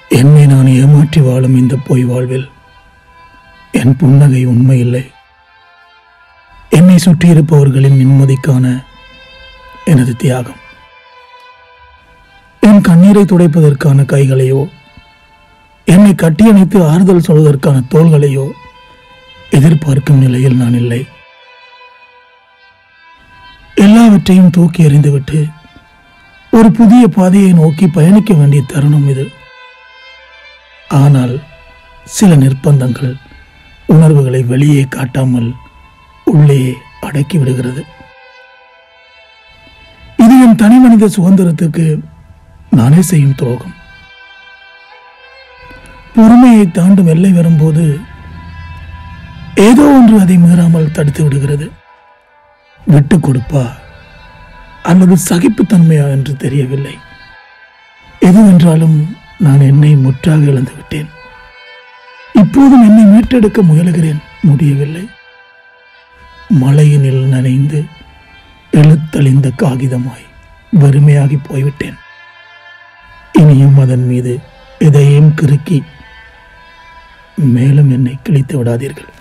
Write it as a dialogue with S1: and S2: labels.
S1: என்னை நான் ஏமாற்றி வாழும் இந்த பொய் வாழ்வில் என் புன்னகை உண்மையில்லை என்னை சுற்றியிருப்பவர்களின் நிம்மதிக்கான எனது தியாகம் என் கண்ணீரை துடைப்பதற்கான கைகளையோ என்னை கட்டியணைத்து ஆறுதல் சொல்வதற்கான தோள்களையோ எதிர்பார்க்கும் நிலையில் நான் இல்லை எல்லாவற்றையும் தூக்கி எறிந்துவிட்டு ஒரு புதிய பாதையை நோக்கி பயணிக்க வேண்டிய தருணம் இது ஆனால் சில நிர்பந்தங்கள் உணர்வுகளை வெளியே காட்டாமல் உள்ளே அடக்கி விடுகிறது இது என் தனி மனித சுதந்திரத்துக்கு நானே செய்யும் துரோகம் பொறுமையை தாண்டும் எல்லை வரும்போது ஏதோ ஒன்று அதை மீறாமல் தடுத்து விடுகிறது விட்டு கொடுப்பா அல்லது சகிப்புத்தன்மையா என்று தெரியவில்லை எதுவென்றாலும் நான் என்னை முற்றாக இழந்து விட்டேன் இப்போதும் என்னை மீட்டெடுக்க முயலுகிறேன் முடியவில்லை மழையினில் நனைந்து எழுத்தழிந்த காகிதமாய் வறுமையாகி போய்விட்டேன் இனியும் அதன் மீது எதையும் கிறுக்கி மேலும் என்னை கிழித்து விடாதீர்கள்